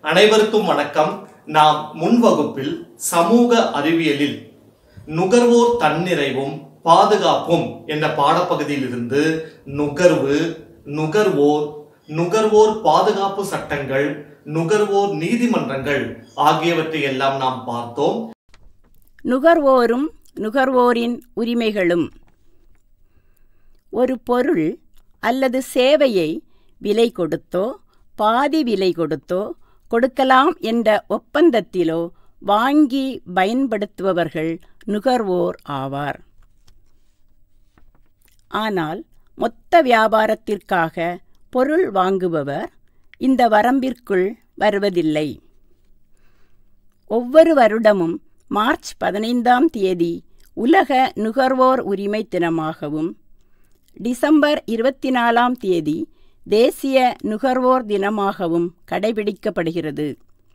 அனைவருக்கும் வணக்கம் நாம் முன் வகுப்பில் சமூக அறிவியலில் நுகர்வோர் தன்னிறைவும் பாதுகாப்பும் என்ற பாடப்பகுதியிலிருந்து நுகர்வு நுகர்வோர் நுகர்வோர் பாதுகாப்பு சட்டங்கள் நுகர்வோர் நீதிமன்றங்கள் ஆகியவற்றை எல்லாம் நாம் பார்த்தோம் நுகர்வோரும் நுகர்வோரின் உரிமைகளும் ஒரு பொருள் அல்லது சேவையை விலை கொடுத்தோ பாதி விலை கொடுத்தோ கொடுக்கலாம் என்ற ஒப்பந்தத்திலோ வாங்கி பயன்படுத்துபவர்கள் நுகர்வோர் ஆவார் ஆனால் மொத்த வியாபாரத்திற்காக பொருள் வாங்குபவர் இந்த வரம்பிற்குள் வருவதில்லை ஒவ்வொரு வருடமும் மார்ச் பதினைந்தாம் தேதி உலக நுகர்வோர் உரிமை தினமாகவும் டிசம்பர் இருபத்தி நாலாம் தேதி தேசிய நுகர்வோர் தினமாகவும் கடைபிடிக்கப்படுகிறது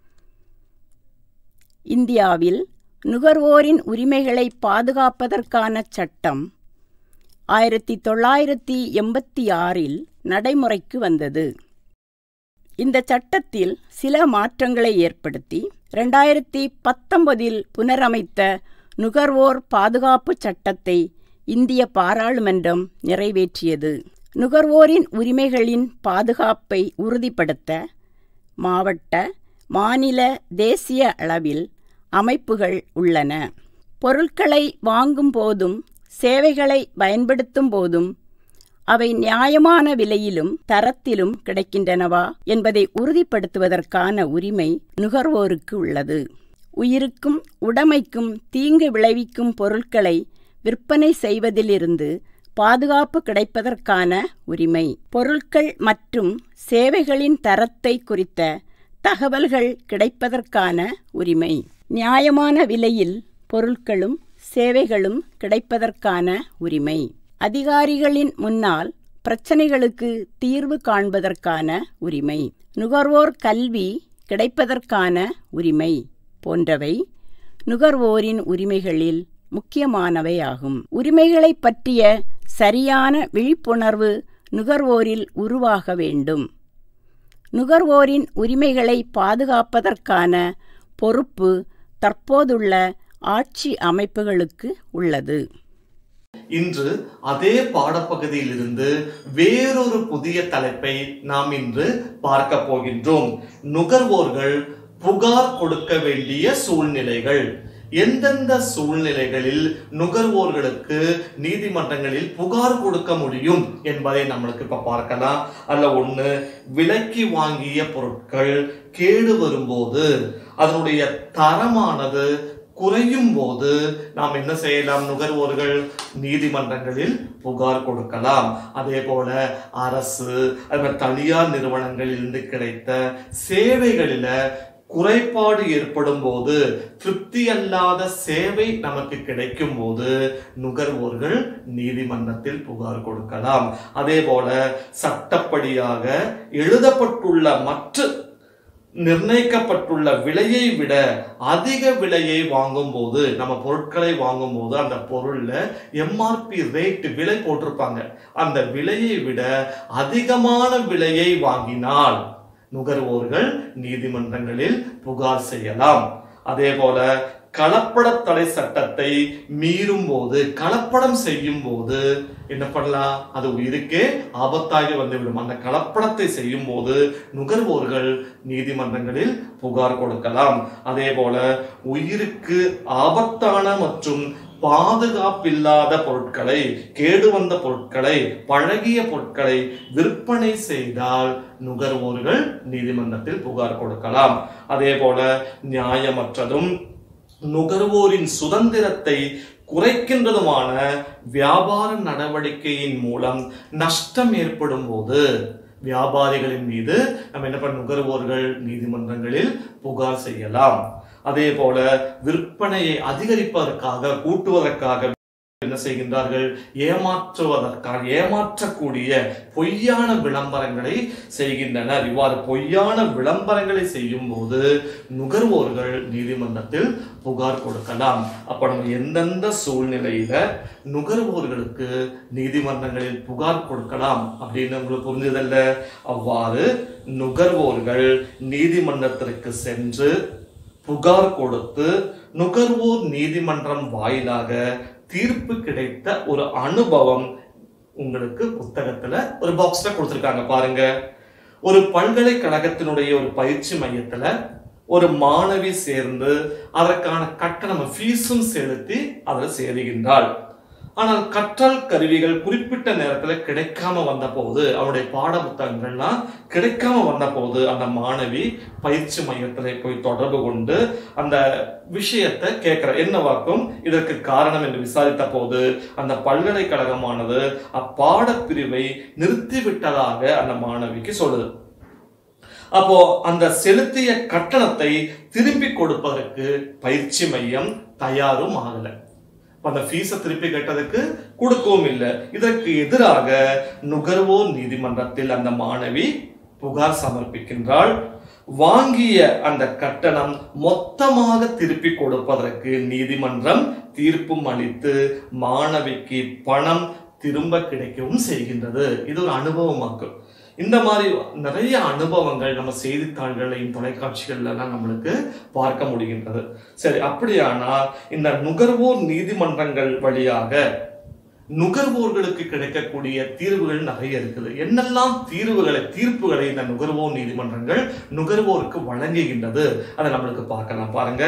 இந்தியாவில் நுகர்வோரின் உரிமைகளை பாதுகாப்பதற்கான சட்டம் ஆயிரத்தி தொள்ளாயிரத்தி எண்பத்தி ஆறில் நடைமுறைக்கு வந்தது இந்த சட்டத்தில் சில மாற்றங்களை ஏற்படுத்தி ரெண்டாயிரத்தி பத்தொன்பதில் புனரமைத்த நுகர்வோர் பாதுகாப்பு சட்டத்தை இந்திய பாராளுமன்றம் நிறைவேற்றியது நுகர்வோரின் உரிமைகளின் பாதுகாப்பை உறுதிப்படுத்த மாவட்ட மாநில தேசிய அளவில் அமைப்புகள் உள்ளன பொருட்களை வாங்கும் போதும் சேவைகளை பயன்படுத்தும் போதும் அவை நியாயமான விலையிலும் தரத்திலும் கிடைக்கின்றனவா என்பதை உறுதிப்படுத்துவதற்கான உரிமை நுகர்வோருக்கு உள்ளது உயிருக்கும் உடைமைக்கும் தீங்கு விளைவிக்கும் பொருட்களை விற்பனை செய்வதிலிருந்து பாதுகாப்பு கிடைப்பதற்கான உரிமை பொருட்கள் மற்றும் சேவைகளின் தரத்தை குறித்த தகவல்கள் கிடைப்பதற்கான உரிமை நியாயமான விலையில் பொருட்களும் சேவைகளும் கிடைப்பதற்கான உரிமை அதிகாரிகளின் முன்னால் பிரச்சனைகளுக்கு தீர்வு காண்பதற்கான உரிமை நுகர்வோர் கல்வி கிடைப்பதற்கான உரிமை போன்றவை நுகர்வோரின் உரிமைகளில் முக்கியமானவையாகும் உரிமைகளை பற்றிய சரியான விழிப்புணர்வு நுகர்வோரில் உருவாக வேண்டும் நுகர்வோரின் உரிமைகளை பாதுகாப்பதற்கான பொறுப்பு தற்போதுள்ள ஆட்சி அமைப்புகளுக்கு உள்ளது இன்று அதே பாடப்பகுதியிலிருந்து வேறொரு புதிய தலைப்பை நாம் இன்று பார்க்க போகின்றோம் நுகர்வோர்கள் புகார் கொடுக்க வேண்டிய சூழ்நிலைகள் எந்தெந்த சூழ்நிலைகளில் நுகர்வோர்களுக்கு நீதிமன்றங்களில் புகார் கொடுக்க முடியும் என்பதை நம்மளுக்கு இப்ப பார்க்கலாம் அல்ல ஒண்ணு விலைக்கு வாங்கிய பொருட்கள் கேடு வரும்போது அதனுடைய தரமானது குறையும் போது நாம் என்ன செய்யலாம் நுகர்வோர்கள் நீதிமன்றங்களில் புகார் கொடுக்கலாம் அதே போல அரசு அது மாதிரி தனியார் நிறுவனங்களிலிருந்து கிடைத்த சேவைகளில குறைபாடு ஏற்படும் போது திருப்தி அல்லாத சேவை நமக்கு கிடைக்கும் போது நுகர்வோர்கள் நீதிமன்றத்தில் புகார் கொடுக்கலாம் அதே போல சட்டப்படியாக எழுதப்பட்டுள்ள மற்ற நிர்ணயிக்கப்பட்டுள்ள விலையை விட அதிக விலையை வாங்கும் போது நம்ம பொருட்களை வாங்கும் போது அந்த பொருள்ல எம்ஆர்பி ரேட் விலை போட்டிருப்பாங்க அந்த விலையை விட அதிகமான விலையை வாங்கினால் நுகர்வோர்கள் நீதிமன்றங்களில் புகார் செய்யலாம் அதே போல கலப்பட தடை சட்டத்தை மீறும் போது கலப்படம் செய்யும் போது என்ன பண்ணலாம் அது உயிருக்கே ஆபத்தாகி வந்துவிடும் அந்த கலப்படத்தை செய்யும் போது நுகர்வோர்கள் நீதிமன்றங்களில் புகார் கொடுக்கலாம் அதே போல உயிருக்கு ஆபத்தான மற்றும் பாதுகாப்பில்லாத பொருட்களை கேடு வந்த பொருட்களை பழகிய பொருட்களை விற்பனை செய்தால் நுகர்வோர்கள் நீதிமன்றத்தில் புகார் கொடுக்கலாம் அதே போல நியாயமற்றதும் நுகர்வோரின் சுதந்திரத்தை குறைக்கின்றதுமான வியாபார நடவடிக்கையின் மூலம் நஷ்டம் ஏற்படும் போது வியாபாரிகளின் மீது நம்ம என்ன பண்ண நுகர்வோர்கள் நீதிமன்றங்களில் புகார் செய்யலாம் அதே போல விற்பனையை அதிகரிப்பதற்காக கூட்டுவதற்காக என்ன செய்கின்றார்கள் ஏமாற்றுவதற்காக ஏமாற்றக்கூடிய பொய்யான விளம்பரங்களை செய்கின்றனர் இவ்வாறு பொய்யான விளம்பரங்களை செய்யும் போது நுகர்வோர்கள் நீதிமன்றத்தில் புகார் கொடுக்கலாம் அப்ப நம்ம எந்தெந்த சூழ்நிலையில நுகர்வோர்களுக்கு நீதிமன்றங்களில் புகார் கொடுக்கலாம் அப்படின்னு உங்களுக்கு புரிஞ்சதல்ல அவ்வாறு நுகர்வோர்கள் நீதிமன்றத்திற்கு சென்று புகார் கொடுத்து நுகர்வோர் நீதிமன்றம் வாயிலாக தீர்ப்பு கிடைத்த ஒரு அனுபவம் உங்களுக்கு புத்தகத்துல ஒரு பாக்ஸ்ல கொடுத்திருக்காங்க பாருங்க ஒரு பல்கலைக்கழகத்தினுடைய ஒரு பயிற்சி மையத்துல ஒரு மாணவி சேர்ந்து அதற்கான கட்டணம் ஃபீஸும் செலுத்தி அதில் சேருகின்றாள் ஆனால் கற்றல் கருவிகள் குறிப்பிட்ட நேரத்தில் கிடைக்காம வந்த போது அவனுடைய பாட புத்தகங்கள்லாம் கிடைக்காம வந்த போது அந்த மாணவி பயிற்சி மையத்தில் போய் தொடர்பு கொண்டு அந்த விஷயத்தை கேட்கிற என்னவாக்கும் இதற்கு காரணம் என்று விசாரித்த போது அந்த பல்கலைக்கழகமானது அப்பாடப்பிரிவை நிறுத்திவிட்டதாக அந்த மாணவிக்கு சொல்லுது அப்போ அந்த செலுத்திய கட்டணத்தை திருப்பி கொடுப்பதற்கு பயிற்சி மையம் தயாரும் ஆகல அப்ப அந்த ஃபீஸை திருப்பி கட்டதுக்கு கொடுக்கவும் இல்லை இதற்கு எதிராக நுகர்வோர் நீதிமன்றத்தில் அந்த மாணவி புகார் சமர்ப்பிக்கின்றாள் வாங்கிய அந்த கட்டணம் மொத்தமாக திருப்பி கொடுப்பதற்கு நீதிமன்றம் தீர்ப்பும் அளித்து மாணவிக்கு பணம் திரும்ப கிடைக்கவும் செய்கின்றது இது ஒரு அனுபவமாக்கும் இந்த மாதிரி நிறைய அனுபவங்கள் நம்ம செய்தித்தாள்களையும் தொலைக்காட்சிகள்ல எல்லாம் நம்மளுக்கு பார்க்க முடிகின்றது சரி அப்படியானால் இந்த நுகர்வோர் நீதிமன்றங்கள் வழியாக நுகர்வோர்களுக்கு கிடைக்கக்கூடிய தீர்வுகள் நிறைய இருக்குது என்னெல்லாம் தீர்வுகளை தீர்ப்புகளை இந்த நுகர்வோர் நீதிமன்றங்கள் நுகர்வோருக்கு வழங்குகின்றது அதை நம்மளுக்கு பார்க்கலாம் பாருங்க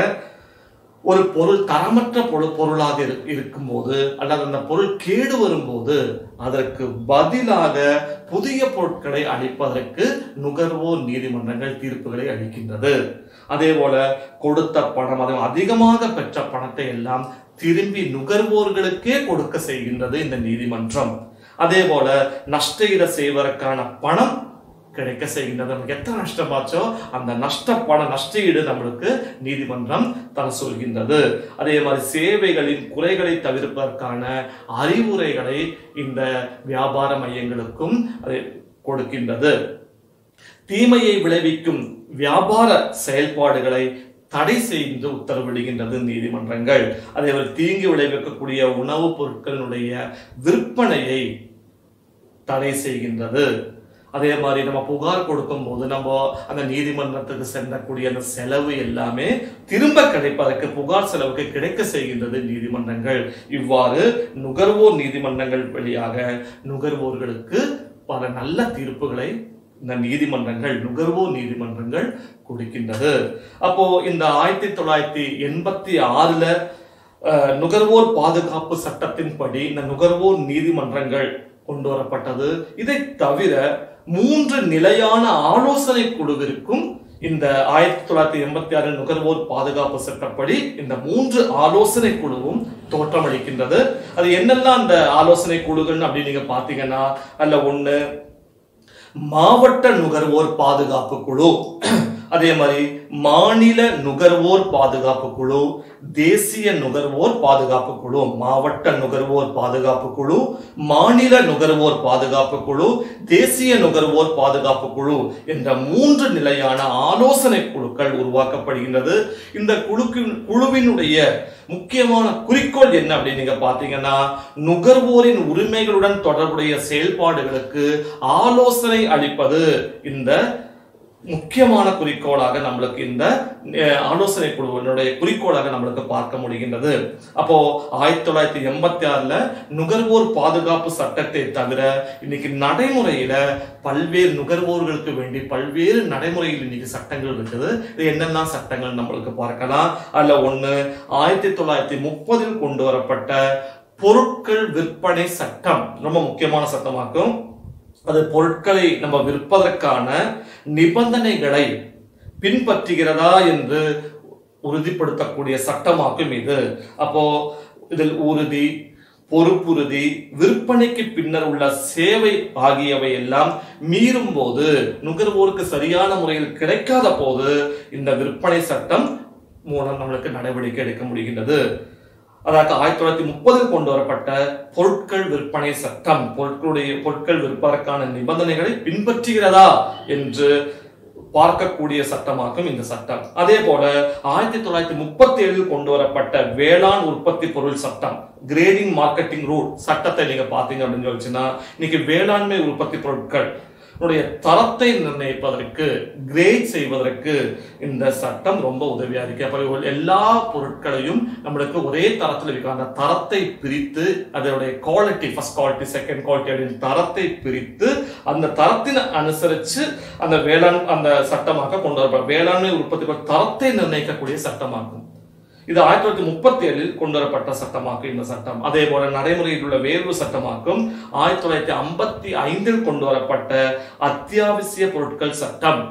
ஒரு பொருள் தரமற்ற பொருள் பொருளாக இரு- இருக்கும்போது அல்லது அந்த பொருள் கேடு வரும்போது அதற்கு பதிலாக புதிய பொருட்களை அளிப்பதற்கு நுகர்வோர் நீதிமன்றங்கள் தீர்ப்புகளை அளிக்கின்றது அதே போல கொடுத்த பணம் அதுவும் அதிகமாக பெற்ற பணத்தை எல்லாம் திரும்பி நுகர்வோர்களுக்கே கொடுக்க செய்கின்றது இந்த நீதிமன்றம் அதே போல நஷ்டஈட செய்வதற்கான பணம் கிடைக்க செய்கின்றது நமக்கு எத்தனை நஷ்டமாச்சோ அந்த நஷ்ட பண நஷ்டஈடு நம்மளுக்கு நீதிமன்றம் தர சொல்கின்றது அதே மாதிரி சேவைகளின் குறைகளை தவிர்ப்பதற்கான அறிவுரைகளை இந்த வியாபார மையங்களுக்கும் அது கொடுக்கின்றது தீமையை விளைவிக்கும் வியாபார செயல்பாடுகளை தடை செய்து உத்தரவிடுகின்றது நீதிமன்றங்கள் அதே மாதிரி தீங்கு விளைவிக்கக்கூடிய உணவுப் பொருட்களினுடைய விற்பனையை தடை செய்கின்றது அதே மாதிரி நம்ம புகார் கொடுக்கும் போது நம்ம அந்த நீதிமன்றத்துக்கு செல்லக்கூடிய அந்த செலவு எல்லாமே திரும்ப கிடைப்பதற்கு புகார் செலவுக்கு கிடைக்க செய்கின்றது நீதிமன்றங்கள் இவ்வாறு நுகர்வோர் நீதிமன்றங்கள் வழியாக நுகர்வோர்களுக்கு பல நல்ல தீர்ப்புகளை இந்த நீதிமன்றங்கள் நுகர்வோர் நீதிமன்றங்கள் கொடுக்கின்றது அப்போ இந்த ஆயிரத்தி தொள்ளாயிரத்தி எண்பத்தி ஆறுல அஹ், நுகர்வோர் பாதுகாப்பு சட்டத்தின்படி இந்த நுகர்வோர் நீதிமன்றங்கள் கொண்டு வரப்பட்டது இதை தவிர மூன்று நிலையான ஆலோசனை குழுவிற்கும் இந்த ஆயிரத்தி தொள்ளாயிரத்தி எண்பத்தி ஆறு நுகர்வோர் பாதுகாப்பு சட்டப்படி இந்த மூன்று ஆலோசனை குழுவும் தோற்றமளிக்கின்றது அது என்னெல்லாம் அந்த ஆலோசனை குழுகள் அப்படின்னு நீங்க பாத்தீங்கன்னா அல்ல ஒண்ணு மாவட்ட நுகர்வோர் பாதுகாப்பு குழு அதே மாதிரி மாநில நுகர்வோர் பாதுகாப்பு குழு தேசிய நுகர்வோர் பாதுகாப்பு குழு மாவட்ட நுகர்வோர் பாதுகாப்பு குழு மாநில நுகர்வோர் பாதுகாப்பு குழு தேசிய நுகர்வோர் பாதுகாப்பு குழு என்ற மூன்று நிலையான ஆலோசனை குழுக்கள் உருவாக்கப்படுகின்றது இந்த குழுக்கு குழுவினுடைய முக்கியமான குறிக்கோள் என்ன அப்படின்னு நீங்க பாத்தீங்கன்னா நுகர்வோரின் உரிமைகளுடன் தொடர்புடைய செயல்பாடுகளுக்கு ஆலோசனை அளிப்பது இந்த முக்கியமான குறிக்கோளாக நம்மளுக்கு இந்த அஹ், ஆலோசனை குழுவினுடைய குறிக்கோளாக நம்மளுக்கு பார்க்க முடிகின்றது அப்போ ஆயிரத்தி தொள்ளாயிரத்தி எண்பத்தி ஆறுல நுகர்வோர் பாதுகாப்பு சட்டத்தை தவிர இன்னைக்கு நடைமுறையில பல்வேறு நுகர்வோர்களுக்கு வேண்டி பல்வேறு நடைமுறையில் இன்னைக்கு சட்டங்கள் இருக்குது இது என்னெல்லாம் சட்டங்கள் நம்மளுக்கு பார்க்கலாம் அதுல ஒண்ணு ஆயிரத்தி தொள்ளாயிரத்தி முப்பதில் கொண்டு வரப்பட்ட பொருட்கள் விற்பனை சட்டம் ரொம்ப முக்கியமான சட்டமாக்கும் அது பொருட்களை நம்ம விற்பதற்கான நிபந்தனைகளை பின்பற்றுகிறதா என்று உறுதிப்படுத்தக்கூடிய சட்டமாக்கும் இது அப்போ இதில் உறுதி பொறுப்புறுதி விற்பனைக்கு பின்னர் உள்ள சேவை ஆகியவை எல்லாம் மீறும் போது நுகர்வோருக்கு சரியான முறையில் கிடைக்காத போது இந்த விற்பனை சட்டம் மூலம் நம்மளுக்கு நடவடிக்கை எடுக்க முடிகின்றது அதாவது ஆயிரத்தி தொள்ளாயிரத்தி முப்பதில் கொண்டு வரப்பட்ட பொருட்கள் விற்பனை சட்டம் பொருட்களுடைய பொருட்கள் விற்பதற்கான நிபந்தனைகளை பின்பற்றுகிறதா என்று பார்க்கக்கூடிய சட்டமாக்கும் இந்த சட்டம் அதே போல ஆயிரத்தி தொள்ளாயிரத்தி முப்பத்தி ஏழில் கொண்டு வரப்பட்ட வேளாண் உற்பத்தி பொருள் சட்டம் கிரேடிங் மார்க்கெட்டிங் ரூல் சட்டத்தை நீங்க பாத்தீங்க அப்படின்னு சொல்லிச்சுன்னா இன்னைக்கு வேளாண்மை உற்பத்தி பொருட்கள் உடைய தரத்தை நிர்ணயிப்பதற்கு கிரேட் செய்வதற்கு இந்த சட்டம் ரொம்ப உதவியா இருக்கு அப்ப இவள் எல்லா பொருட்களையும் நம்மளுக்கு ஒரே தரத்தில் இருக்கு அந்த தரத்தை பிரித்து அதனுடைய quality first quality second quality அப்படின்னு தரத்தை பிரித்து அந்த தரத்தினை அனுசரிச்சு அந்த வேளாண் அந்த சட்டமாக கொண்டு வரப்படும் வேளாண்மை உற்பத்தி பொருள் தரத்தை நிர்ணயிக்கக்கூடிய சட்டமாகும் இது ஆயிரத்தி தொள்ளாயிரத்தி முப்பத்தி ஏழில் கொண்டு வரப்பட்ட சட்டமாக்கும் இந்த சட்டம் அதே போல நடைமுறையில் உள்ள வேர்வு சட்டமாக்கும் ஆயிரத்தி தொள்ளாயிரத்தி ஐம்பத்தி ஐந்தில் கொண்டு வரப்பட்ட அத்தியாவசிய பொருட்கள் சட்டம்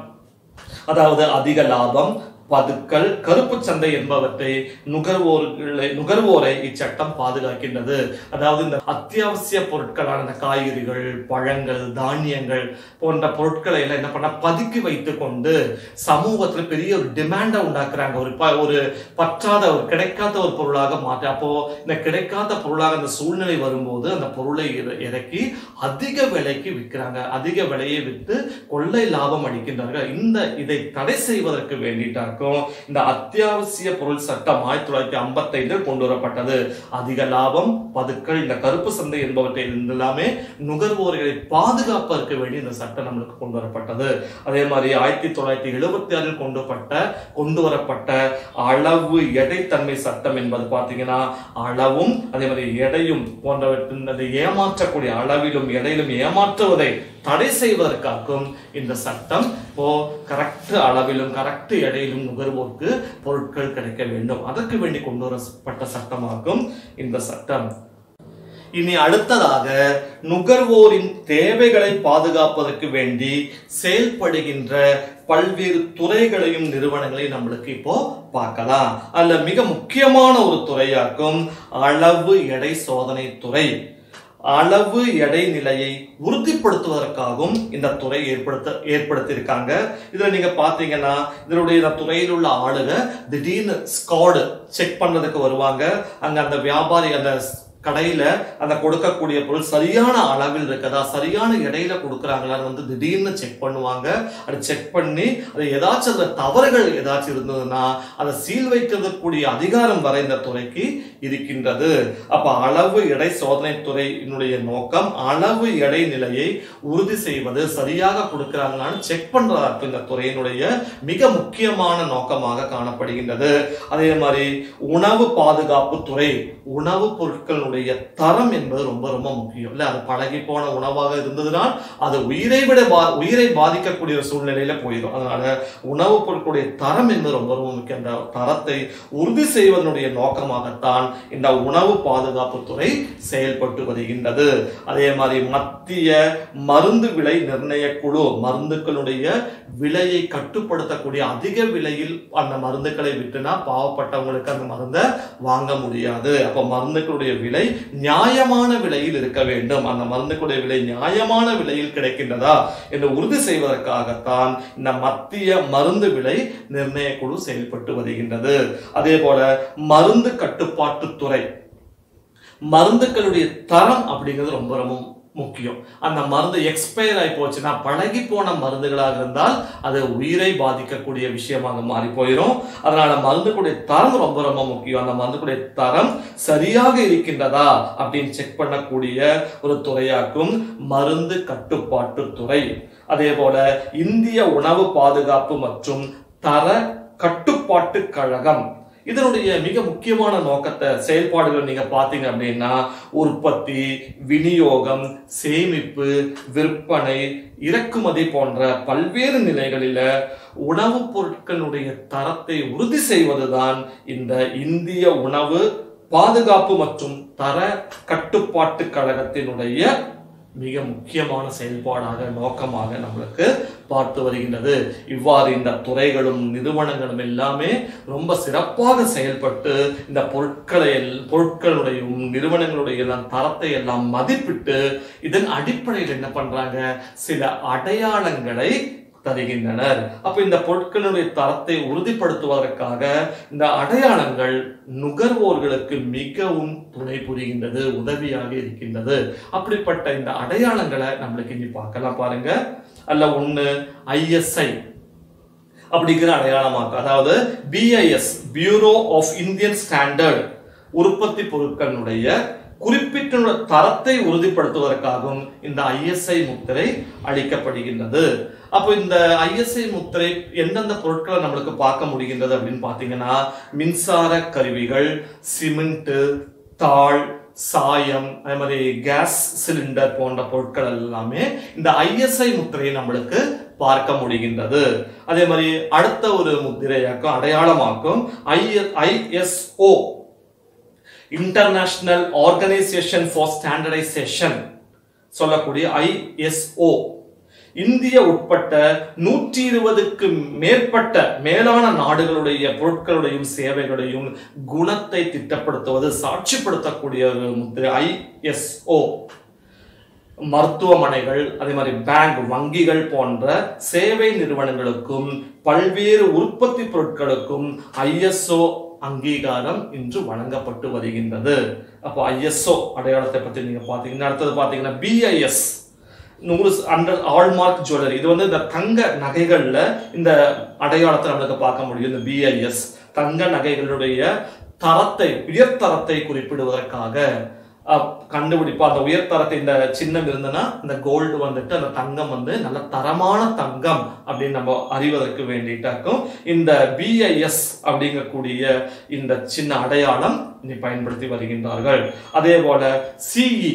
அதாவது அதிக லாபம் பதுக்கல் கருப்பு சந்தை என்பவற்றை நுகர்வோர்களை நுகர்வோரை இச்சட்டம் பாதுகாக்கின்றது அதாவது இந்த அத்தியாவசிய பொருட்களான இந்த காய்கறிகள் பழங்கள் தானியங்கள் போன்ற பொருட்களை எல்லாம் என்ன பண்ண பதுக்கி வைத்துக் கொண்டு சமூகத்துல பெரிய ஒரு டிமாண்டை உண்டாக்குறாங்க ஒரு ப- ஒரு பற்றாத ஒரு கிடைக்காத ஒரு பொருளாக மாற்ற அப்போ இந்த கிடைக்காத பொருளாக அந்த சூழ்நிலை வரும்போது அந்த பொருளை இற- இறக்கி அதிக விலைக்கு விற்கிறாங்க அதிக விலையை விற்று கொள்ளை லாபம் அளிக்கின்றார்கள் இந்த இதை தடை செய்வதற்கு வேண்டிட்டாக்கும் இந்த அத்தியாவசிய பொருள் சட்டம் ஆயிரத்தி தொள்ளாயிரத்தி ஐம்பத்தி ஐந்தில் கொண்டு வரப்பட்டது அதிக லாபம் பதுக்கள் இந்த கருப்பு சந்தை என்பவற்றை எல்லாமே நுகர்வோர்களை பாதுகாப்பதற்கு வேண்டி இந்த சட்டம் நம்மளுக்கு கொண்டு வரப்பட்டது அதே மாதிரி ஆயிரத்தி தொள்ளாயிரத்தி எழுபத்தி ஆறில் கொண்டு பட்ட கொண்டு வரப்பட்ட அளவு எடைத்தன்மை சட்டம் என்பது பார்த்தீங்கன்னா அளவும் அதே மாதிரி எடையும் போன்றவற்றின் அதை ஏமாற்றக்கூடிய அளவிலும் எடையிலும் ஏமாற்றுவதை தடை செய்வதற்காகவும் இந்த சட்டம் இப்போ கரெக்ட் அளவிலும் கரெக்ட் எடையிலும் நுகர்வோருக்கு பொருட்கள் கிடைக்க வேண்டும் அதற்கு வேண்டி கொண்டு வரப்பட்ட சட்டமாகும் இந்த சட்டம் இனி அடுத்ததாக நுகர்வோரின் தேவைகளை பாதுகாப்பதற்கு வேண்டி செயல்படுகின்ற பல்வேறு துறைகளையும் நிறுவனங்களையும் நம்மளுக்கு இப்போ பார்க்கலாம் அதுல மிக முக்கியமான ஒரு துறையாக்கும் அளவு எடை சோதனை துறை அளவு எடை நிலையை உறுதிப்படுத்துவதற்காகவும் இந்த துறை ஏற்படுத்த ஏற்படுத்தியிருக்காங்க இதுல நீங்க பாத்தீங்கன்னா இதனுடைய இந்த துறையில் உள்ள ஆளுங்க திடீர்னு ஸ்காடு செக் பண்றதுக்கு வருவாங்க அங்க அந்த வியாபாரி அந்த கடையில அந்த கொடுக்கக்கூடிய பொருள் சரியான அளவில் இருக்கதா சரியான இடையில கொடுக்குறாங்களான்னு வந்து திடீர்னு செக் பண்ணுவாங்க அதை செக் பண்ணி அது ஏதாச்சும் அந்த தவறுகள் ஏதாச்சும் இருந்ததுன்னா அதை சீல் வைக்கிறதுக்கூடிய அதிகாரம் வரை இந்த துறைக்கு இருக்கின்றது அப்ப அளவு எடை சோதனை துறையினுடைய நோக்கம் அளவு எடை நிலையை உறுதி செய்வது சரியாக கொடுக்கிறாங்களான்னு செக் பண்றதற்கு இந்த துறையினுடைய மிக முக்கியமான நோக்கமாக காணப்படுகின்றது அதே மாதிரி உணவு பாதுகாப்பு துறை உணவு பொருட்களுடைய தரம் என்பது ரொம்ப ரொம்ப முக்கியம் இல்ல அது பழகி போன உணவாக இருந்ததுனால் அது உயிரை விட பா- உயிரை பாதிக்கக்கூடிய ஒரு சூழ்நிலையில போயிடும் அதனால உணவுப் பொருட்களுடைய தரம் என்பது ரொம்ப ரொம்ப முக்கியம் அந்த தரத்தை உறுதி செய்வதனுடைய நோக்கமாகத்தான் இந்த உணவு பாதுகாப்பு துறை செயல்பட்டு வருகின்றது அதே மாதிரி மத்திய மருந்து விலை நிர்ணய குழு மருந்துகளுடைய விலையை கட்டுப்படுத்தக்கூடிய அதிக விலையில் அந்த மருந்துகளை விட்டுனா பாவப்பட்டவங்களுக்கு அந்த மருந்தை வாங்க முடியாது அப்ப மருந்துகளுடைய விலை நியாயமான விலையில் இருக்க வேண்டும் அந்த மருந்துகளுடைய விலை நியாயமான விலையில் கிடைக்கின்றதா என்று உறுதி செய்வதற்காகத்தான் இந்த மத்திய மருந்து விலை நிர்ணய குழு செயல்பட்டு வருகின்றது அதே போல மருந்து கட்டுப்பாட்டுத்துறை மருந்துகளுடைய தரம் அப்படிங்கிறது ரொம்ப ரொம்ப முக்கியம் அந்த மருந்து எக்ஸ்பயர் ஆகி போச்சுன்னா பழகி போன மருந்துகளாக இருந்தால் அது உயிரை பாதிக்கக்கூடிய விஷயமாக மாறி போயிடும் அதனால மருந்துக்குடைய தரம் ரொம்ப ரொம்ப முக்கியம் அந்த மருந்துக்குடைய தரம் சரியாக இருக்கின்றதா அப்படின்னு செக் பண்ணக்கூடிய ஒரு துறையாக்கும் மருந்து கட்டுப்பாட்டு துறை அதே போல இந்திய உணவு பாதுகாப்பு மற்றும் தர கட்டுப்பாட்டு கழகம் இதனுடைய மிக முக்கியமான நோக்கத்தை செயல்பாடுகள் நீங்க பாத்தீங்க அப்படின்னா உற்பத்தி விநியோகம் சேமிப்பு விற்பனை இறக்குமதி போன்ற பல்வேறு நிலைகளில உணவுப் பொருட்களுடைய தரத்தை உறுதி செய்வதுதான் இந்த இந்திய உணவு பாதுகாப்பு மற்றும் தர கட்டுப்பாட்டு கழகத்தினுடைய மிக முக்கியமான செயல்பாடாக நோக்கமாக நம்மளுக்கு பார்த்து வருகின்றது இவ்வாறு இந்த துறைகளும் நிறுவனங்களும் எல்லாமே ரொம்ப சிறப்பாக செயல்பட்டு இந்த பொருட்களை எல்- பொருட்களுடையும் நிறுவனங்களுடைய எல்லாம் தரத்தை எல்லாம் மதிப்பிட்டு இதன் அடிப்படையில் என்ன பண்றாங்க சில அடையாளங்களை தருகின்றனர் அப்ப இந்த பொருட்களுடைய தரத்தை உறுதிப்படுத்துவதற்காக இந்த அடையாளங்கள் நுகர்வோர்களுக்கு மிகவும் துணை புரிகின்றது உதவியாக இருக்கின்றது அப்படிப்பட்ட இந்த அடையாளங்களை நம்மளுக்கு இனி பார்க்கலாம் பாருங்க அல்ல ஒண்ணு ஐஎஸ்ஐ அப்படிங்கிற அடையாளமாக்கு அதாவது BIS bureau of Indian standard உற்பத்தி பொருட்களுடைய குறிப்பிட்ட தரத்தை உறுதிப்படுத்துவதற்காகவும் இந்த ஐஎஸ்ஐ முத்திரை அளிக்கப்படுகின்றது அப்போ இந்த ஐஎஸ்ஐ முத்திரை எந்தெந்த பொருட்களை நம்மளுக்கு பார்க்க முடிகின்றது அப்படின்னு பார்த்தீங்கன்னா மின்சார கருவிகள் சிமெண்ட் தாள் சாயம் அதே மாதிரி கேஸ் சிலிண்டர் போன்ற பொருட்கள் எல்லாமே இந்த ஐஎஸ்ஐ முத்திரையை நம்மளுக்கு பார்க்க முடிகின்றது அதே மாதிரி அடுத்த ஒரு முத்திரையாக்கும் அடையாளமாக்கும் ISO international organisation for standardisation சொல்லக்கூடிய ஐஎஸ்ஓ இந்திய உட்பட்ட நூற்றி இருபதுக்கு மேற்பட்ட மேலான நாடுகளுடைய பொருட்களுடையும் சேவைகளையும் குணத்தை திட்டப்படுத்துவது சாட்சிப்படுத்தக்கூடிய ஒரு முத்திரை ஐஎஸ்ஓ மருத்துவமனைகள் அதே மாதிரி பேங்க் வங்கிகள் போன்ற சேவை நிறுவனங்களுக்கும் பல்வேறு உற்பத்தி பொருட்களுக்கும் ஐஎஸ்ஓ அங்கீகாரம் இன்று வழங்கப்பட்டு வருகின்றது அப்போ ஐஎஸ்ஓ அடையாளத்தை பத்தி நீங்க பாத்தீங்கன்னா அடுத்தது பாத்தீங்கன்னா பிஐஎஸ் நூறு அண்டர் ஆல்மார்க் ஜுவல்லரி இது வந்து இந்த தங்க நகைகள்ல இந்த அடையாளத்தை நம்மளுக்கு பார்க்க முடியும் இந்த பிஐஎஸ் தங்க நகைகளுடைய தரத்தை உயர்தரத்தை குறிப்பிடுவதற்காக அஹ், கண்டுபிடிப்பா அந்த உயர்தரத்தை இந்த சின்னம் இருந்ததுன்னா இந்த கோல்டு வந்துட்டு அந்த தங்கம் வந்து நல்ல தரமான தங்கம் அப்படின்னு நம்ம அறிவதற்கு வேண்டிட்டாக்கும் இந்த பிஐஎஸ் அப்படிங்கக்கூடிய இந்த சின்ன அடையாளம் இனி பயன்படுத்தி வருகின்றார்கள் அதே போல சிஇ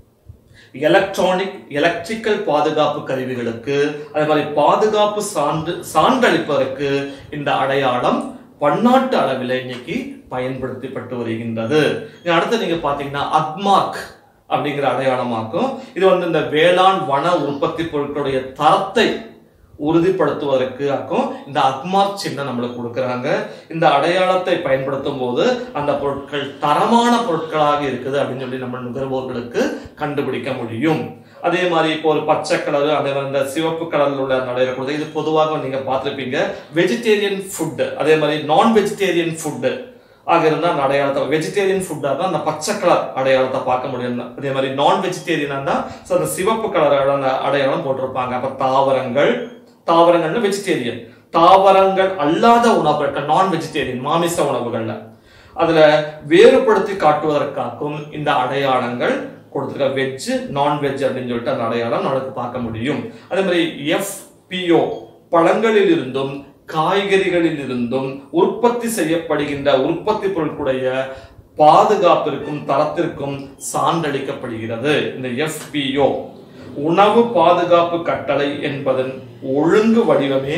எலக்ட்ரானிக் எலக்ட்ரிக்கல் பாதுகாப்பு கருவிகளுக்கு அதே மாதிரி பாதுகாப்பு சான்று சான்றளிப்பதற்கு இந்த அடையாளம் பன்னாட்டு அளவில் இன்னைக்கு பயன்படுத்தப்பட்டு வருகின்றது இங்க அடுத்து நீங்க பாத்தீங்கன்னா அக்மார்க் அப்படிங்கிற அடையாளமாக்கும் இது வந்து இந்த வேளாண் வன உற்பத்தி பொருட்களுடைய தரத்தை உறுதிப்படுத்துவதற்கு ஆக்கும் இந்த அக்மார்க் சின்னம் நம்மளுக்கு கொடுக்குறாங்க இந்த அடையாளத்தை பயன்படுத்தும் போது அந்த பொருட்கள் தரமான பொருட்களாக இருக்குது அப்படின்னு சொல்லி நம்ம நுகர்வோர்களுக்கு கண்டுபிடிக்க முடியும் அதே மாதிரி இப்போ ஒரு பச்சை கலர் அதே மாதிரி இந்த சிவப்பு கலர்ல உள்ள அந்த அடையாளம் கொடுத்து இது பொதுவாக நீங்க பார்த்திருப்பீங்க வெஜிடேரியன் ஃபுட் அதே மாதிரி நான் வெஜிடேரியன் ஃபுட் ஆக இருந்தால் அந்த அடையாளத்தை வெஜிடேரியன் ஃபுட்டாக தான் அந்த பச்சை கலர் அடையாளத்தை பார்க்க முடியும் அதே மாதிரி நான் வெஜிடேரியனாக இருந்தால் ஸோ அந்த சிவப்பு கலர் அந்த அடையாளம் போட்டிருப்பாங்க அப்போ தாவரங்கள் தாவரங்கள்னு வெஜிடேரியன் தாவரங்கள் அல்லாத உணவுகள் நான் வெஜிடேரியன் மாமிச உணவுகள்ல அதுல வேறுபடுத்தி காட்டுவதற்காகவும் இந்த அடையாளங்கள் கொடுத்துருக்க வெஜ் நான் வெஜ் அப்படின்னு சொல்லிட்டு அந்த அடையாளம் நம்மளுக்கு பார்க்க முடியும் அதே மாதிரி எஃபிஓ பழங்களில் இருந்தும் காய்கறிகளில் இருந்தும் உற்பத்தி செய்யப்படுகின்ற உற்பத்தி பொருட்களுடைய பாதுகாப்பிற்கும் தரத்திற்கும் சான்றளிக்கப்படுகிறது இந்த எஃபிஓ உணவு பாதுகாப்பு கட்டளை என்பதன் ஒழுங்கு வடிவமே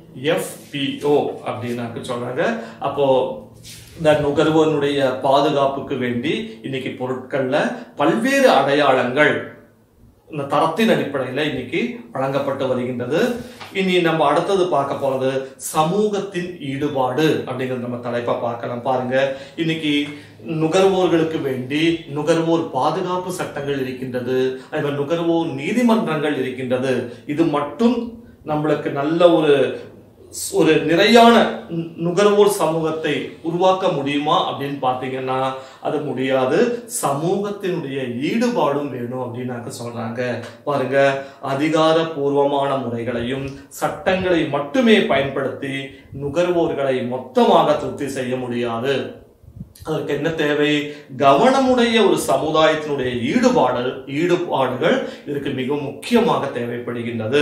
எஃபிஓ அப்படின்னு சொல்றாங்க அப்போ இந்த நுகர்வோனுடைய பாதுகாப்புக்கு வேண்டி இன்னைக்கு பொருட்கள்ல பல்வேறு அடையாளங்கள் இந்த தரத்தின் அடிப்படையில் இன்னைக்கு வழங்கப்பட்டு வருகின்றது இனி நம்ம அடுத்தது பார்க்க போறது சமூகத்தின் ஈடுபாடு அப்படிங்கிற நம்ம தலைப்பா பார்க்கலாம் பாருங்க இன்னைக்கு நுகர்வோர்களுக்கு வேண்டி நுகர்வோர் பாதுகாப்பு சட்டங்கள் இருக்கின்றது அதே மாதிரி நுகர்வோர் நீதிமன்றங்கள் இருக்கின்றது இது மட்டும் நம்மளுக்கு நல்ல ஒரு ஒரு நிறையான நு- நுகர்வோர் சமூகத்தை உருவாக்க முடியுமா அப்படின்னு பார்த்தீங்கன்னா அது முடியாது சமூகத்தினுடைய ஈடுபாடும் வேணும் அப்படின்னாக்க சொல்றாங்க பாருங்க அதிகாரப்பூர்வமான முறைகளையும் சட்டங்களை மட்டுமே பயன்படுத்தி நுகர்வோர்களை மொத்தமாக திருப்தி செய்ய முடியாது அதற்கு என்ன தேவை கவனமுடைய ஒரு சமுதாயத்தினுடைய ஈடுபாடு ஈடுபாடுகள் இதற்கு மிக முக்கியமாக தேவைப்படுகின்றது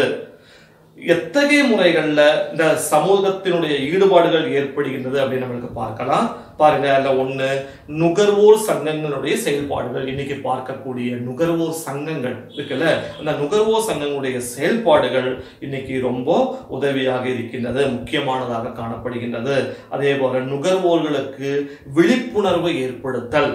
எத்தகைய முறைகள்ல இந்த சமூகத்தினுடைய ஈடுபாடுகள் ஏற்படுகின்றது அப்படின்னு நம்மளுக்கு பார்க்கலாம் பாருங்க அதுல ஒண்ணு நுகர்வோர் சங்கங்களுடைய செயல்பாடுகள் இன்னைக்கு பார்க்கக்கூடிய நுகர்வோர் சங்கங்கள் இருக்குல்ல அந்த நுகர்வோர் சங்கங்களுடைய செயல்பாடுகள் இன்னைக்கு ரொம்ப உதவியாக இருக்கின்றது முக்கியமானதாக காணப்படுகின்றது அதே போல நுகர்வோர்களுக்கு விழிப்புணர்வு ஏற்படுத்தல்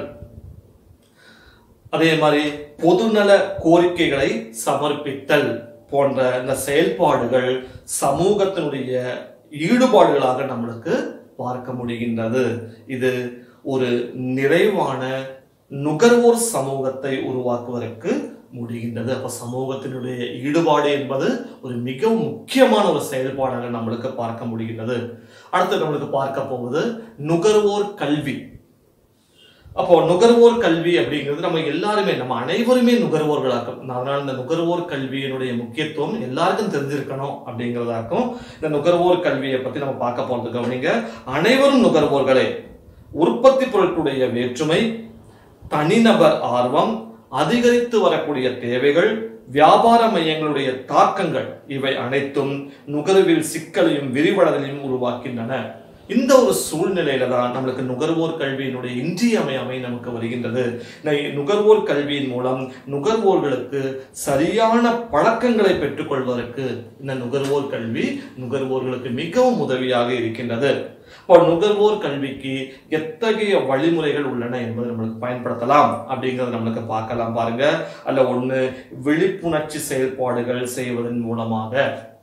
அதே மாதிரி பொதுநல கோரிக்கைகளை சமர்ப்பித்தல் போன்ற இந்த செயல்பாடுகள் சமூகத்தினுடைய ஈடுபாடுகளாக நம்மளுக்கு பார்க்க முடிகின்றது இது ஒரு நிறைவான நுகர்வோர் சமூகத்தை உருவாக்குவதற்கு முடிகின்றது அப்ப சமூகத்தினுடைய ஈடுபாடு என்பது ஒரு மிகவும் முக்கியமான ஒரு செயல்பாடாக நம்மளுக்கு பார்க்க முடிகின்றது அடுத்து நம்மளுக்கு பார்க்க போவது நுகர்வோர் கல்வி அப்போ நுகர்வோர் கல்வி அப்படிங்கிறது நம்ம எல்லாருமே நம்ம அனைவருமே நுகர்வோர்களாக்கும் அதனால இந்த நுகர்வோர் கல்வியினுடைய முக்கியத்துவம் எல்லாருக்கும் தெரிஞ்சிருக்கணும் அப்படிங்கிறதாக்கும் இந்த நுகர்வோர் கல்வியை பத்தி நம்ம பார்க்க போறது கவனிங்க அனைவரும் நுகர்வோர்களே உற்பத்தி பொருட்களுடைய வேற்றுமை தனிநபர் ஆர்வம் அதிகரித்து வரக்கூடிய தேவைகள் வியாபார மையங்களுடைய தாக்கங்கள் இவை அனைத்தும் நுகர்வில் சிக்கலையும் விரிவடைதலையும் உருவாக்கின்றன இந்த ஒரு சூழ்நிலையில தான் நம்மளுக்கு நுகர்வோர் கல்வியினுடைய இன்றியமையாமை நமக்கு வருகின்றது இந்த நுகர்வோர் கல்வியின் மூலம் நுகர்வோர்களுக்கு சரியான பழக்கங்களை பெற்றுக்கொள்வதற்கு இந்த நுகர்வோர் கல்வி நுகர்வோர்களுக்கு மிகவும் உதவியாக இருக்கின்றது இப்போ நுகர்வோர் கல்விக்கு எத்தகைய வழிமுறைகள் உள்ளன என்பதை நம்மளுக்கு பயன்படுத்தலாம் அப்படிங்கறத நம்மளுக்கு பார்க்கலாம் பாருங்க அல்ல ஒண்ணு விழிப்புணர்ச்சி செயல்பாடுகள் செய்வதன் மூலமாக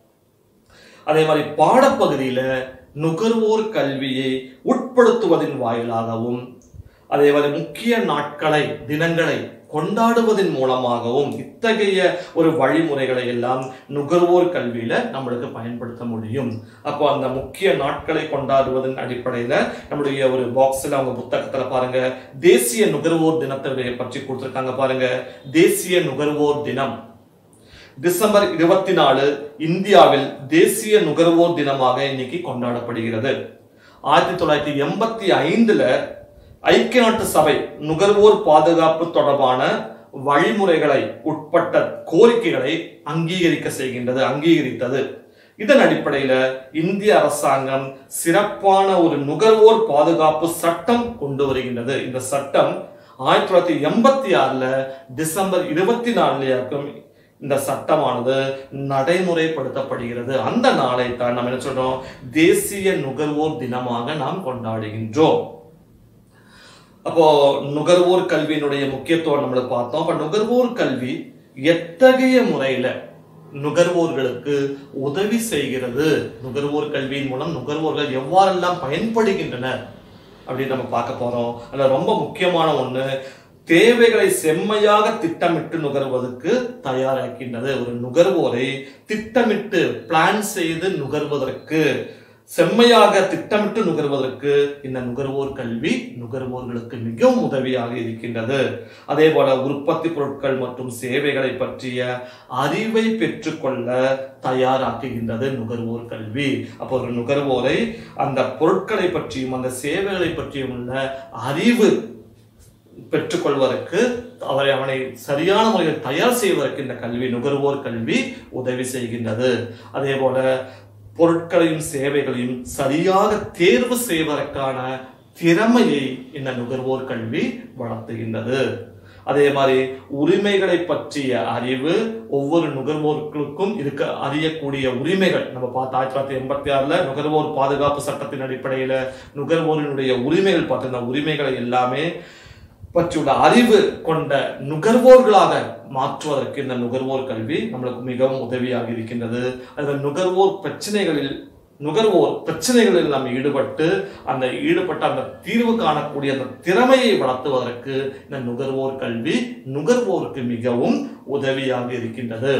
அதே மாதிரி பாடப்பகுதியில நுகர்வோர் கல்வியை உட்படுத்துவதன் வாயிலாகவும் அதே மாதிரி முக்கிய நாட்களை தினங்களை கொண்டாடுவதன் மூலமாகவும் இத்தகைய ஒரு வழிமுறைகளை எல்லாம் நுகர்வோர் கல்வியில நம்மளுக்கு பயன்படுத்த முடியும் அப்போ அந்த முக்கிய நாட்களை கொண்டாடுவதன் அடிப்படையில நம்முடைய ஒரு பாக்ஸ்ல அவங்க புத்தகத்துல பாருங்க தேசிய நுகர்வோர் தினத்தை பற்றி கொடுத்திருக்காங்க பாருங்க தேசிய நுகர்வோர் தினம் டிசம்பர் இருபத்தி நாலு இந்தியாவில் தேசிய நுகர்வோர் தினமாக இன்னைக்கு கொண்டாடப்படுகிறது ஆயிரத்தி தொள்ளாயிரத்தி எண்பத்தி ஐந்துல ஐக்கிய நாட்டு சபை நுகர்வோர் பாதுகாப்பு தொடர்பான வழிமுறைகளை உட்பட்ட கோரிக்கைகளை அங்கீகரிக்க செய்கின்றது அங்கீகரித்தது இதன் அடிப்படையில இந்திய அரசாங்கம் சிறப்பான ஒரு நுகர்வோர் பாதுகாப்பு சட்டம் கொண்டு வருகின்றது இந்த சட்டம் ஆயிரத்தி தொள்ளாயிரத்தி எண்பத்தி ஆறுல டிசம்பர் இருபத்தி நாலுலயாக்கும் இந்த சட்டமானது நடைமுறைப்படுத்தப்படுகிறது அந்த நாளை தான் நம்ம என்ன சொல்றோம் தேசிய நுகர்வோர் தினமாக நாம் கொண்டாடுகின்றோம் அப்போ நுகர்வோர் கல்வியினுடைய முக்கியத்துவம் நம்மளுக்கு பார்த்தோம் அப்ப நுகர்வோர் கல்வி எத்தகைய முறையில நுகர்வோர்களுக்கு உதவி செய்கிறது நுகர்வோர் கல்வியின் மூலம் நுகர்வோர்கள் எவ்வாறெல்லாம் பயன்படுகின்றனர் அப்படின்னு நம்ம பார்க்க போறோம் அதுல ரொம்ப முக்கியமான ஒண்ணு தேவைகளை செம்மையாக திட்டமிட்டு நுகர்வதற்கு தயாராக்கின்றது ஒரு நுகர்வோரை திட்டமிட்டு பிளான் செய்து நுகர்வதற்கு செம்மையாக திட்டமிட்டு நுகர்வதற்கு இந்த நுகர்வோர் கல்வி நுகர்வோர்களுக்கு மிகவும் உதவியாக இருக்கின்றது அதே போல உற்பத்தி பொருட்கள் மற்றும் சேவைகளை பற்றிய அறிவை பெற்றுக்கொள்ள தயாராக்குகின்றது நுகர்வோர் கல்வி அப்போ ஒரு நுகர்வோரை அந்த பொருட்களை பற்றியும் அந்த சேவைகளை பற்றியும் உள்ள அறிவு பெற்றுக்கொள்வதற்கு அவரை அவனை சரியான முறையில் தயார் செய்வதற்கு இந்த கல்வி நுகர்வோர் கல்வி உதவி செய்கின்றது அதே போல பொருட்களையும் சேவைகளையும் சரியாக தேர்வு செய்வதற்கான திறமையை இந்த நுகர்வோர் கல்வி வளர்த்துகின்றது அதே மாதிரி உரிமைகளை பற்றிய அறிவு ஒவ்வொரு நுகர்வோர்களுக்கும் இருக்க அறியக்கூடிய உரிமைகள் நம்ம பார்த்து ஆயிரத்தி தொள்ளாயிரத்தி எண்பத்தி ஆறுல நுகர்வோர் பாதுகாப்பு சட்டத்தின் அடிப்படையில நுகர்வோரினுடைய உரிமைகள் பார்த்து இந்த உரிமைகளை எல்லாமே பற்றியுள்ள அறிவு கொண்ட நுகர்வோர்களாக மாற்றுவதற்கு இந்த நுகர்வோர் கல்வி நம்மளுக்கு மிகவும் உதவியாக இருக்கின்றது அந்த நுகர்வோர் பிரச்சனைகளில் நுகர்வோர் பிரச்சனைகளில் நாம் ஈடுபட்டு அந்த ஈடுபட்ட அந்த தீர்வு காணக்கூடிய அந்த திறமையை வளர்த்துவதற்கு இந்த நுகர்வோர் கல்வி நுகர்வோருக்கு மிகவும் உதவியாக இருக்கின்றது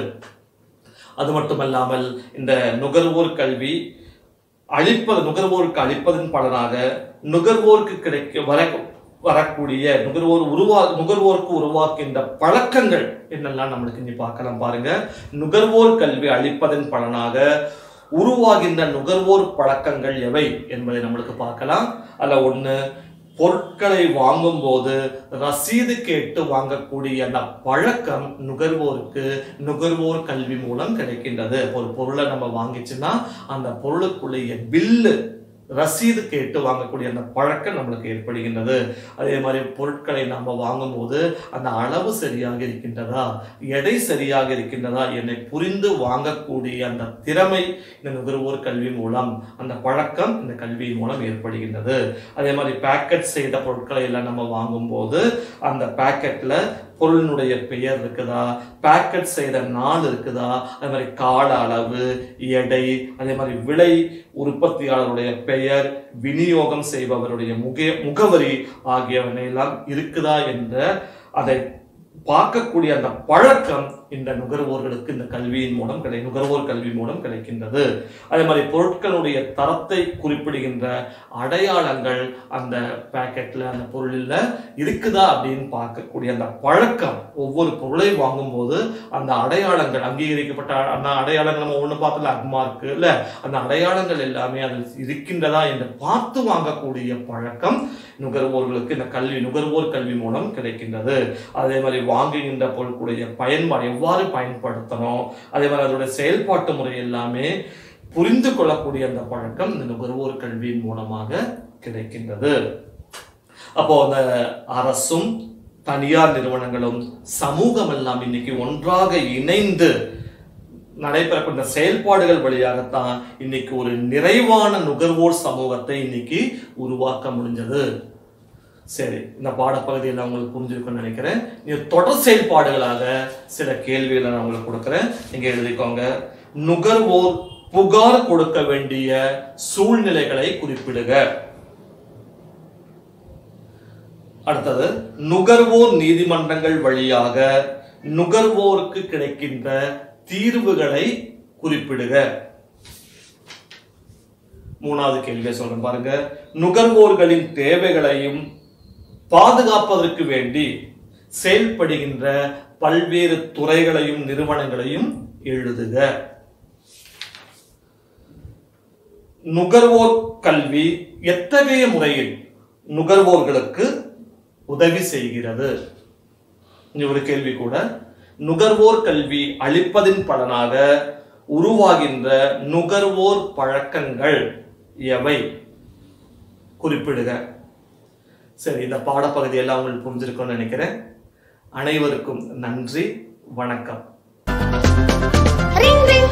அது மட்டுமல்லாமல் இந்த நுகர்வோர் கல்வி அளிப்பது நுகர்வோருக்கு அளிப்பதன் பலனாக நுகர்வோருக்கு கிடைக்க வர வரக்கூடிய நுகர்வோர் உருவா நுகர்வோருக்கு உருவாக்கின்ற பழக்கங்கள் என்னெல்லாம் நம்மளுக்கு இனி பார்க்கலாம் பாருங்க நுகர்வோர் கல்வி அளிப்பதன் பலனாக உருவாகின்ற நுகர்வோர் பழக்கங்கள் எவை என்பதை நம்மளுக்கு பார்க்கலாம் அதுல ஒண்ணு பொருட்களை வாங்கும் போது ரசீது கேட்டு வாங்கக்கூடிய அந்த பழக்கம் நுகர்வோருக்கு நுகர்வோர் கல்வி மூலம் கிடைக்கின்றது ஒரு பொருளை நம்ம வாங்கிச்சுன்னா அந்த பொருளுக்குள்ளேய பில்லு ரசீது கேட்டு வாங்கக்கூடிய அந்த பழக்கம் நம்மளுக்கு ஏற்படுகின்றது அதே மாதிரி பொருட்களை நம்ம வாங்கும்போது அந்த அளவு சரியாக இருக்கின்றதா எடை சரியாக இருக்கின்றதா என்னை புரிந்து வாங்கக்கூடிய அந்த திறமை இந்த நுகர்வோர் கல்வி மூலம் அந்த பழக்கம் இந்த கல்வியின் மூலம் ஏற்படுகின்றது அதே மாதிரி பேக்கெட் செய்த பொருட்களை எல்லாம் நம்ம வாங்கும்போது அந்த பேக்கெட்ல பொருளினுடைய பெயர் இருக்குதா பேக்கெட் செய்த நாள் இருக்குதா அதே மாதிரி கால அளவு எடை அதே மாதிரி விலை உற்பத்தியாளருடைய பெயர் விநியோகம் செய்பவருடைய முக முகவரி ஆகியவனை எல்லாம் இருக்குதா என்ற அதை பார்க்கக்கூடிய அந்த பழக்கம் இந்த நுகர்வோர்களுக்கு இந்த கல்வியின் மூலம் கிடை நுகர்வோர் கல்வி மூலம் கிடைக்கின்றது அதே மாதிரி பொருட்களுடைய தரத்தை குறிப்பிடுகின்ற அடையாளங்கள் அந்த பேக்கெட்ல அந்த பொருளில் இருக்குதா அப்படின்னு பார்க்கக்கூடிய அந்த பழக்கம் ஒவ்வொரு பொருளை வாங்கும்போது அந்த அடையாளங்கள் அங்கீகரிக்கப்பட்ட அந்த அடையாளங்கள் நம்ம ஒண்ணு பார்த்தல அக்மார்க் இல்ல அந்த அடையாளங்கள் எல்லாமே அதில் இருக்கின்றதா என்று பார்த்து வாங்கக்கூடிய பழக்கம் நுகர்வோர்களுக்கு இந்த கல்வி நுகர்வோர் கல்வி மூலம் கிடைக்கின்றது அதே மாதிரி வாங்குகின்ற பொருட்களுடைய பயன்பாடு எவ்வாறு பயன்படுத்தணும் அதே மாதிரி அதோட செயல்பாட்டு முறை எல்லாமே புரிந்து கொள்ளக்கூடிய அந்த பழக்கம் இந்த நுகர்வோர் கல்வியின் மூலமாக கிடைக்கின்றது அப்போ அந்த அரசும் தனியார் நிறுவனங்களும் சமூகம் எல்லாம் இன்னைக்கு ஒன்றாக இணைந்து நடைபெறக்கூடிய செயல்பாடுகள் வழியாகத்தான் இன்னைக்கு ஒரு நிறைவான நுகர்வோர் சமூகத்தை இன்னைக்கு உருவாக்க முடிஞ்சது சரி இந்த பாடப்பகுதியில் நான் உங்களுக்கு புரிஞ்சிருக்கும்னு நினைக்கிறேன் இது தொடர் செயல்பாடுகளாக சில கேள்விகளை நான் உங்களுக்கு கொடுக்குறேன் நீங்க எழுதிக்கோங்க நுகர்வோர் புகார் கொடுக்க வேண்டிய சூழ்நிலைகளை குறிப்பிடுக அடுத்தது நுகர்வோர் நீதிமன்றங்கள் வழியாக நுகர்வோருக்கு கிடைக்கின்ற தீர்வுகளை குறிப்பிடுக மூணாவது கேள்வியை சொல்றேன் பாருங்க நுகர்வோர்களின் தேவைகளையும் பாதுகாப்பதற்கு வேண்டி செயல்படுகின்ற பல்வேறு துறைகளையும் நிறுவனங்களையும் எழுதுக நுகர்வோர் கல்வி எத்தகைய முறையில் நுகர்வோர்களுக்கு உதவி செய்கிறது இங்க ஒரு கேள்வி கூட நுகர்வோர் கல்வி அளிப்பதின் பலனாக உருவாகின்ற நுகர்வோர் பழக்கங்கள் எவை குறிப்பிடுக சரி இந்த பாடப்பகுதியெல்லாம் உங்களுக்கு புரிஞ்சிருக்கும்னு நினைக்கிறேன் அனைவருக்கும் நன்றி வணக்கம் ring ring